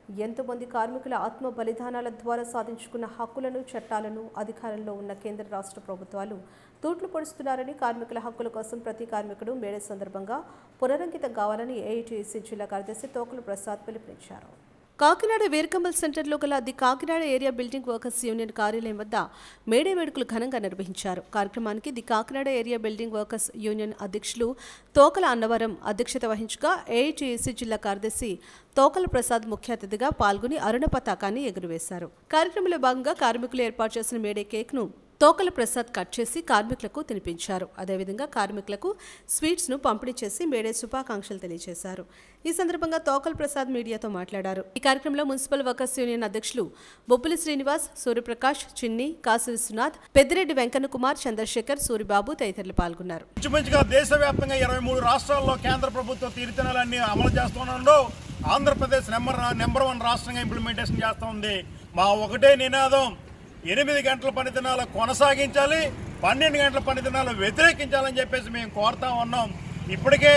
ఎంతోమంది కార్మికుల ఆత్మ బలిదానాల ద్వారా సాధించుకున్న హక్కులను చట్టాలను అధికారంలో ఉన్న కేంద్ర రాష్ట్ర ప్రభుత్వాలు తూట్లు పొడుస్తున్నారని కార్మికుల హక్కుల కోసం ప్రతి కార్మికుడు మేడే సందర్భంగా పునరంకితం కావాలని ఏఐటీసీ జిల్లా కార్యదర్శి తోకల ప్రసాద్ పిలుపునిచ్చారు కాకినాడ వీరకమల్ సెంటర్లో గల the Kakinada area building workers union కార్యాలయం వద్ద మేడే వేడుకలు ఘనంగా నిర్వహించారు కార్యక్రమానికి the Kakinada area building workers union అధ్యక్షులు తోకల అన్నవరం అధ్యక్షత వహించగా ఏఐటీసీ జిల్లా కార్యదర్శి తోకల ప్రసాద్ ముఖ్య అతిథిగా పాల్గొని అరుణ పతాకాన్ని ఎగురవేశారు కార్యక్రమంలో భాగంగా కార్మికులు ఏర్పాటు చేసిన మేడే కేక్ను తోకల ప్రసాద్ కట్ చేసి కార్మికులకు తినిపించారు అదేవిధంగా కార్మికులకు స్వీట్స్ ను పంపిణీ చేసి మేడే శుభాకాంక్షలు తెలియజేశారు ఈ సందర్భంగా తోకల ప్రసాద్ మీడియాతో మాట్లాడారు ఈ కార్యక్రమంలో మున్సిపల్ వర్కర్స్ యూనియన్ అధ్యక్షులు బొబ్బులి శ్రీనివాస్ సూర్యప్రకాష్ చిన్ని కాసు విశ్వనాథ్ పెద్దిరెడ్డి వెంకన్న కుమార్ చంద్రశేఖర్ సూరిబాబు తదితరులు పాల్గొన్నారు ఇంచుమించుగా దేశవ్యాప్తంగా ఇరవై మూడు రాష్ట్రాల్లో కేంద్ర ప్రభుత్వ తీరుతెనలన్నీ అమలు చేస్తుండడంలో ఆంధ్రప్రదేశ్ నెంబర్ నెంబర్ వన్ రాష్ట్రంగా ఇంప్లిమెంటేషన్ చేస్తూ ఉంది మా ఒకటే నినాదం ఎనిమిది గంటల పని దినాలు కొనసాగించాలి పన్నెండు గంటల పని దినాలు వ్యతిరేకించాలని చెప్పేసి మేము కోరుతా ఉన్నాం ఇప్పటికే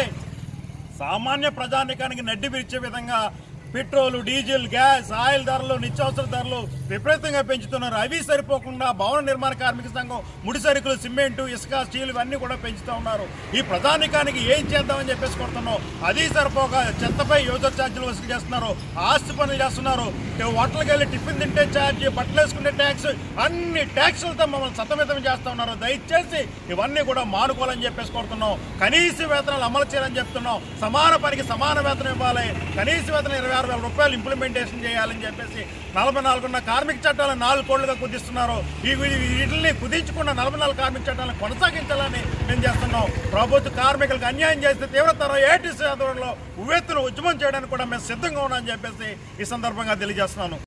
సామాన్య ప్రజానికానికి నడ్డి విరిచే విధంగా పెట్రోల్ డీజిల్ గ్యాస్ ఆయిల్ ధరలు నిత్యావసర ధరలు విపరీతంగా పెంచుతున్నారు అవి సరిపోకుండా భవన నిర్మాణ కార్మిక సంఘం ముడి సరుకులు సిమెంటు ఇసుక స్టీల్ ఇవన్నీ కూడా పెంచుతూ ఉన్నారు ఈ ప్రజానికానికి ఏం చేద్దామని చెప్పేసి కొడుతున్నాం అది సరిపోక చెత్తపై యూజర్ ఛార్జీలు వసూలు చేస్తున్నారు ఆస్తి పనులు చేస్తున్నారు హోటల్కి వెళ్ళి టిఫిన్ తింటే ఛార్జ్ బట్టలు వేసుకునే ట్యాక్స్ అన్ని ట్యాక్సులతో మమ్మల్ని సతమితం చేస్తూ ఉన్నారు దయచేసి ఇవన్నీ కూడా మానుకోవాలని చెప్పేసి కోరుతున్నాం కనీస వేతనాలు అమలు చేయాలని చెప్తున్నాం సమాన పనికి సమాన వేతనం ఇవ్వాలి కనీస వేతనం ఇరవై ఆరు వేల రూపాయలు ఇంప్లిమెంటేషన్ చేయాలని చెప్పేసి నలభై నాలుగున్న కార్మిక చట్టాలను నాలుగు కోళ్లుగా కుదిస్తున్నారు ఈ వీ- వీటిని కుదించకుండా నలభై నాలుగు కార్మిక చట్టాలను కొనసాగించాలని మేము చేస్తున్నాం ప్రభుత్వ కార్మికులకు అన్యాయం చేస్తే తీవ్రతర ఏటీసీ ఆధ్వర్యంలో ఉవ్వెత్తున ఉద్యమం చేయడానికి కూడా మేము సిద్ధంగా ఉన్నామని చెప్పేసి ఈ సందర్భంగా తెలియజేస్తున్నాను